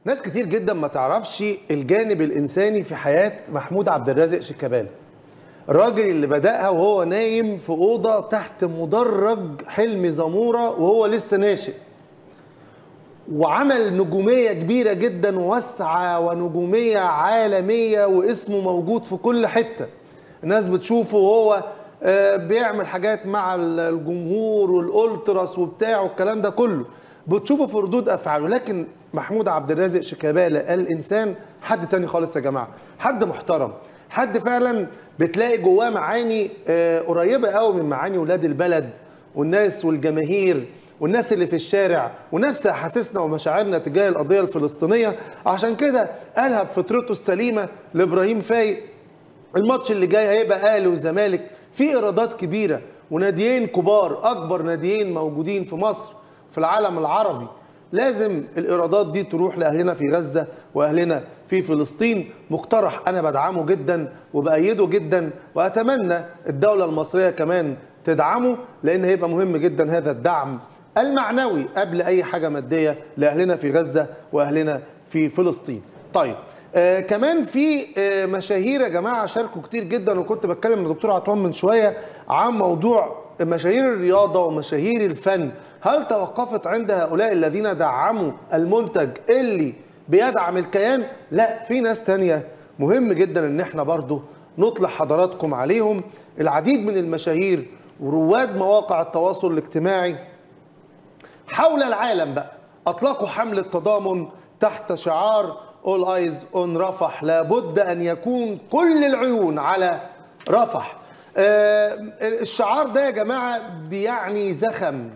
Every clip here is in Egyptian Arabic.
ناس كتير جدا ما تعرفش الجانب الانساني في حياه محمود عبد الرازق شيكابالا الراجل اللي بداها وهو نايم في اوضه تحت مدرج حلمي زموره وهو لسه ناشئ وعمل نجوميه كبيره جدا واسعه ونجوميه عالميه واسمه موجود في كل حته الناس بتشوفه وهو آه، بيعمل حاجات مع الجمهور والالتراس وبتاع والكلام ده كله بتشوفه في ردود افعاله لكن محمود عبد الرازق شيكابالا الانسان حد تاني خالص يا جماعه حد محترم حد فعلا بتلاقي جواه معاني آه، قريبه قوي من معاني ولاد البلد والناس والجماهير والناس اللي في الشارع ونفس احاسيسنا ومشاعرنا تجاه القضيه الفلسطينيه عشان كده قالها بفطرته السليمه لابراهيم فايق الماتش اللي جاي هيبقى اهلي وزمالك في ايرادات كبيره وناديين كبار اكبر ناديين موجودين في مصر في العالم العربي لازم الايرادات دي تروح لاهلنا في غزه واهلنا في فلسطين مقترح انا بدعمه جدا وبايده جدا واتمنى الدوله المصريه كمان تدعمه لان هيبقى مهم جدا هذا الدعم المعنوي قبل اي حاجه ماديه لاهلنا في غزه واهلنا في فلسطين طيب آه كمان في آه مشاهير يا جماعه شاركوا كتير جدا وكنت بتكلم مع الدكتور عطوان من شويه عن موضوع مشاهير الرياضه ومشاهير الفن هل توقفت عند هؤلاء الذين دعموا المنتج اللي بيدعم الكيان لا في ناس تانية مهم جدا ان احنا برضو نطلع حضراتكم عليهم العديد من المشاهير ورواد مواقع التواصل الاجتماعي حول العالم بقى اطلقوا حمله تضامن تحت شعار All Eyes on رفح لابد ان يكون كل العيون على رفح آه الشعار ده يا جماعه بيعني زخم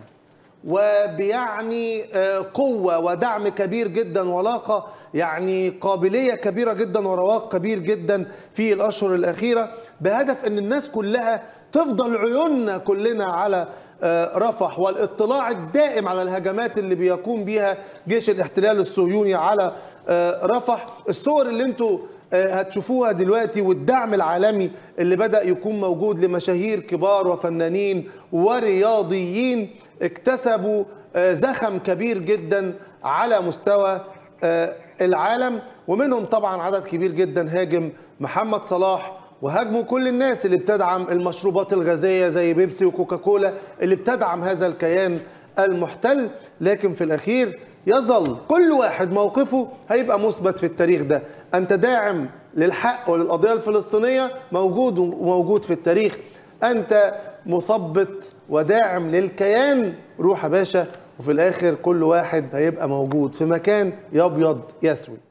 وبيعني آه قوه ودعم كبير جدا ولاقه يعني قابليه كبيره جدا ورواق كبير جدا في الاشهر الاخيره بهدف ان الناس كلها تفضل عيوننا كلنا على رفح والاطلاع الدائم على الهجمات اللي بيقوم بيها جيش الاحتلال الصهيوني على رفح الصور اللي انتوا هتشوفوها دلوقتي والدعم العالمي اللي بدأ يكون موجود لمشاهير كبار وفنانين ورياضيين اكتسبوا زخم كبير جدا على مستوى العالم ومنهم طبعا عدد كبير جدا هاجم محمد صلاح وهاجموا كل الناس اللي بتدعم المشروبات الغازيه زي بيبسي وكوكاكولا اللي بتدعم هذا الكيان المحتل لكن في الاخير يظل كل واحد موقفه هيبقى مثبت في التاريخ ده انت داعم للحق وللقضيه الفلسطينيه موجود وموجود في التاريخ انت مثبط وداعم للكيان روح يا باشا وفي الاخر كل واحد هيبقى موجود في مكان يا ابيض يسوي